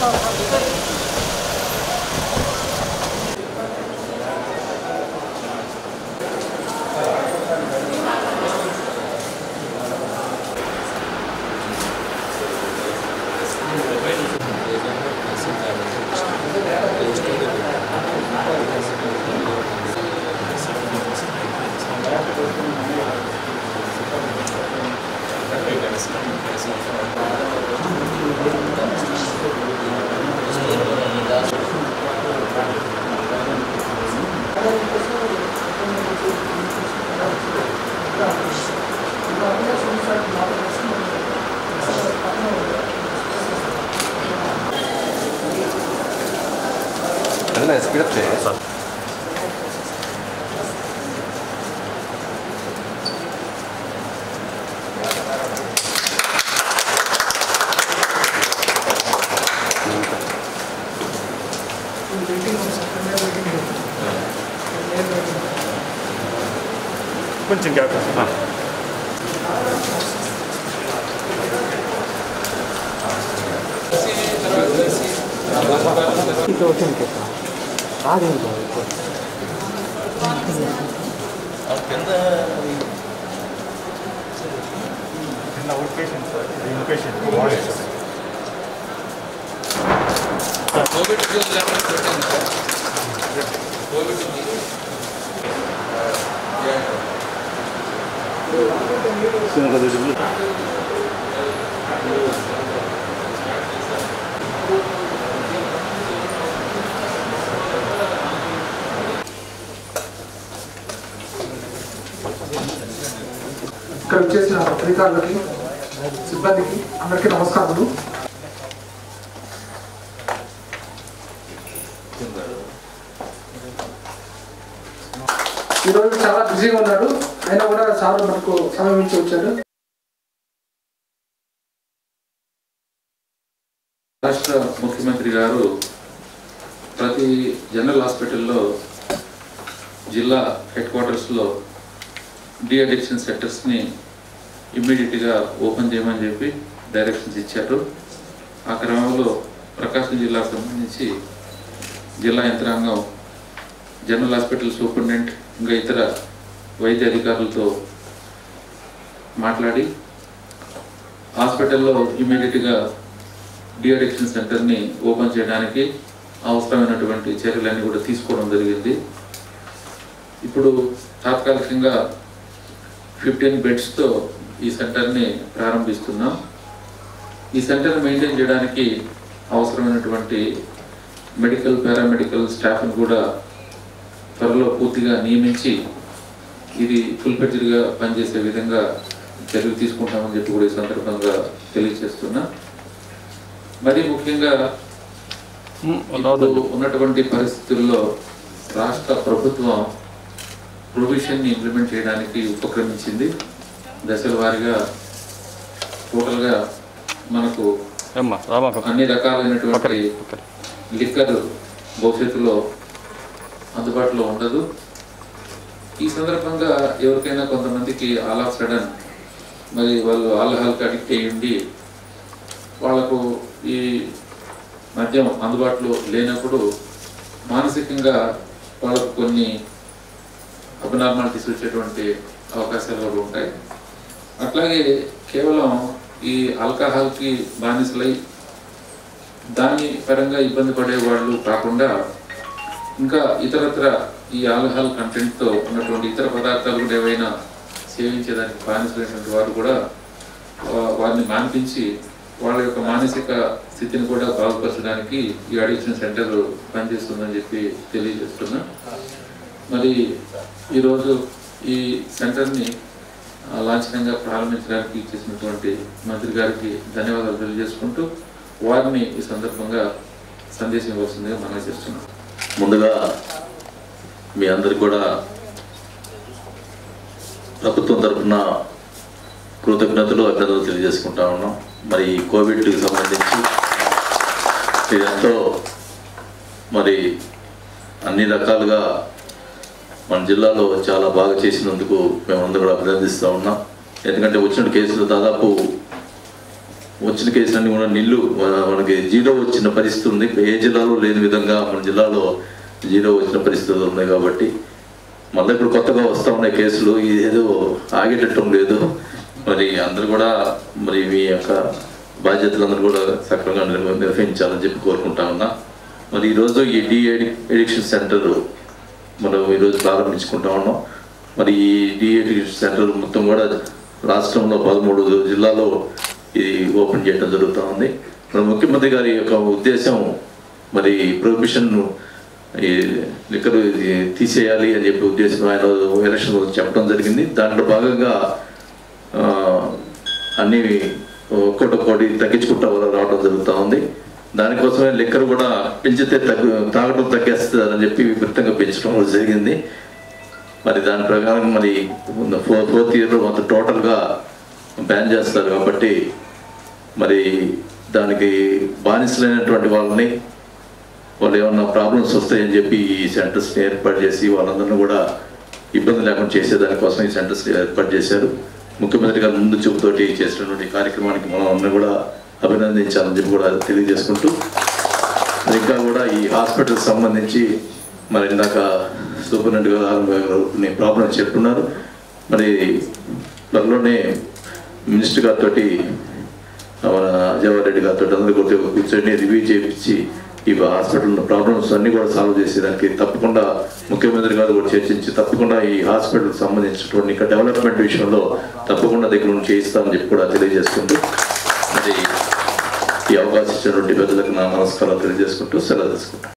ಎಲ್ಲ ಎಸ್ಬಿಡುತ್ತೆ కొంచెం గ్యాప్ నిన్న out patient sir in patient morning sir Covid zone level పెట్టండి సార్ కోవిడ్ ఇక్కడ చేసిన అధికారులకి సిబ్బందికి అందరికీ నమస్కారాలు ఈరోజు చాలా బిజీగా ఉన్నాడు అయినా కూడా సార్ మనకు సమయం వచ్చాడు రాష్ట్ర ముఖ్యమంత్రి గారు ప్రతి జనరల్ హాస్పిటల్లో జిల్లా హెడ్ క్వార్టర్స్లో డి అడిక్షన్ సెంటర్స్ని ఇమ్మీడియట్గా ఓపెన్ చేయమని చెప్పి డైరెక్షన్స్ ఇచ్చారు ఆ క్రమంలో ప్రకాశం జిల్లాకు సంబంధించి జిల్లా యంత్రాంగం జనరల్ హాస్పిటల్ సూపరింటెండెంట్ ఇంకా ఇతర వైద్య అధికారులతో మాట్లాడి హాస్పిటల్లో ఇమీడియట్గా డిఅడిక్షన్ సెంటర్ని ఓపెన్ చేయడానికి అవసరమైనటువంటి చర్యలన్నీ కూడా తీసుకోవడం జరిగింది ఇప్పుడు తాత్కాలికంగా ఫిఫ్టీన్ బెడ్స్తో ఈ సెంటర్ని ప్రారంభిస్తున్నాం ఈ సెంటర్ మెయింటైన్ చేయడానికి అవసరమైనటువంటి మెడికల్ పారామెడికల్ స్టాఫ్ని కూడా త్వరలో పూర్తిగా నియమించి ఇది ఫుల్ గా పనిచేసే విధంగా చర్యలు తీసుకుంటామని చెప్పి కూడా ఈ సందర్భంగా తెలియజేస్తున్నా మరీ ముఖ్యంగా ఇప్పుడు ఉన్నటువంటి పరిస్థితుల్లో రాష్ట్ర ప్రభుత్వం ప్రొవిజన్ ని ఇంప్లిమెంట్ చేయడానికి ఉపక్రమించింది దశల వారీగా టోటల్ గా మనకు అమ్మా రామా అన్ని రకాలైనటువంటి లిక్కర్ భవిష్యత్తులో అందుబాటులో ఉండదు ఈ సందర్భంగా ఎవరికైనా కొంతమందికి ఆల్ ఆఫ్ సడన్ మరి వాళ్ళు ఆల్కహాల్కి అడిక్ట్ అయ్యి ఉండి వాళ్ళకు ఈ మద్యం అందుబాటులో లేనప్పుడు మానసికంగా వాళ్ళకు కొన్ని అబ్నార్మాలిటీస్ వచ్చేటువంటి అవకాశాలు కూడా ఉంటాయి అట్లాగే కేవలం ఈ ఆల్కహాల్కి బానిసలై దాని పరంగా ఇబ్బంది పడే వాళ్ళు కాకుండా ఇంకా ఇతరత్ర ఈ ఆల్కహాల్ కంటెంట్తో ఉన్నటువంటి ఇతర పదార్థాలు కూడా ఏవైనా సేవించేదానికి బానిసలైనటువంటి వారు కూడా ఆ, వారిని మాన్పించి వాళ్ళ యొక్క మానసిక స్థితిని కూడా బాగుపరచడానికి ఈ అడిక్షన్ సెంటర్ పనిచేస్తుందని చెప్పి తెలియజేస్తున్నా మరి ఈరోజు ఈ సెంటర్ని ఆ, లాంఛనంగా ప్రారంభించడానికి చేసినటువంటి మంత్రి గారికి ధన్యవాదాలు తెలియజేసుకుంటూ వారిని ఈ సందర్భంగా సందేశం ఇవ్వాల్సిందిగా మనం చేస్తున్నాం ముందుగా మీ అందరికి కూడా ప్రభుత్వం తరఫున కృతజ్ఞతలు అభినందనలు తెలియజేసుకుంటా ఉన్నాం మరి ఈ కోవిడ్కి సంబంధించి మీరు ఎంతో మరి అన్ని రకాలుగా మన జిల్లాలో చాలా బాగా చేసినందుకు మేమందరూ కూడా అభినందిస్తూ ఉన్నాం ఎందుకంటే వచ్చిన కేసులు దాదాపు వచ్చిన కేసులన్నీ కూడా నిల్లు మన- మనకి జీరో వచ్చిన పరిస్థితి ఉంది ఏ జిల్లాలో లేని విధంగా మన జిల్లాలో జీరో వచ్చిన పరిస్థితులు ఉన్నాయి కాబట్టి మళ్ళీ ఇప్పుడు కొత్తగా వస్తూ ఉన్నాయి కేసులు ఇది ఏదో ఆగేటట్టం లేదు మరి అందరూ కూడా మరి మీ యొక్క బాధ్యతలందరూ కూడా సక్రమంగా నిర్వ- నిర్వహించాలని చెప్పి కోరుకుంటా ఉన్నా మరి ఈరోజు ఈ డి ఎడిక్షన్ సెంటర్ మనం ఈరోజు ప్రారంభించుకుంటా ఉన్నాం మరి ఈ డి ఎడిక్షన్ సెంటర్ మొత్తం కూడా రాష్ట్రంలో పదమూడు జిల్లాలో ఇది ఓపెన్ చేయడం జరుగుతూ ఉంది మన ముఖ్యమంత్రి గారి యొక్క ఉద్దేశం మరి ప్రొహిబిషన్ ఈ లిక్కర్ ఇది తీసేయాలి అని చెప్పి ఉద్దేశం ఆయన ఎలక్షన్ చెప్పడం జరిగింది దాంట్లో భాగంగా ఆ, అన్ని ఒక్కొక్కటి ఒక్కొక్కటి తగ్గించుకుంటా రావడం జరుగుతూ ఉంది దానికోసమే లిక్కర్ కూడా పెంచితే తగ్గు తాగడం తగ్గేస్తుందని చెప్పి విపరీతంగా పెంచడం కూడా జరిగింది మరి దాని ప్రకారం మరి ఫోర్ ఫోర్త్ ఇయర్ మొత్తం టోటల్గా బ్యాన్ చేస్తారు కాబట్టి మరి దానికి బానిసలైనటువంటి వాళ్ళని వాళ్ళు ఏమన్నా ప్రాబ్లమ్స్ వస్తాయని చెప్పి ఈ సెంటర్స్ని ఏర్పాటు చేసి వాళ్ళందరినీ కూడా ఇబ్బంది లేకుండా చేసేదానికోసం ఈ సెంటర్స్ ఏర్పాటు చేశారు ముఖ్యమంత్రి గారు ముందు చూపుతోటి చేసినటువంటి కార్యక్రమానికి మనం అందరం కూడా అభినందించాలని చెప్పి కూడా తెలియజేసుకుంటూ మరి ఇంకా కూడా ఈ హాస్పిటల్ సంబంధించి మరి ఇందాక సూపరింటెండెంట్ గారు కొన్ని ప్రాబ్లమ్స్ చెప్తున్నారు మరి త్వరలోనే మినిస్టర్ గారితో మన జవహర్ రెడ్డి గారితో అందరూ కూడా కూర్చొని రివ్యూ చేయించి ఈ హాస్పిటల్ ప్రాబ్లమ్స్ అన్ని కూడా సాల్వ్ చేసేదానికి తప్పకుండా ముఖ్యమంత్రి గారు కూడా చర్చించి తప్పకుండా ఈ హాస్పిటల్ సంబంధించినటువంటి ఇంకా డెవలప్మెంట్ విషయంలో తప్పకుండా దగ్గర నుంచి చేయిస్తామని చెప్పి కూడా తెలియజేసుకుంటూ మరి ఈ అవకాశం ఇచ్చినటువంటి పెద్దలకు నా నమస్కారాలు తెలియజేసుకుంటూ సెలవు తీసుకుంటాను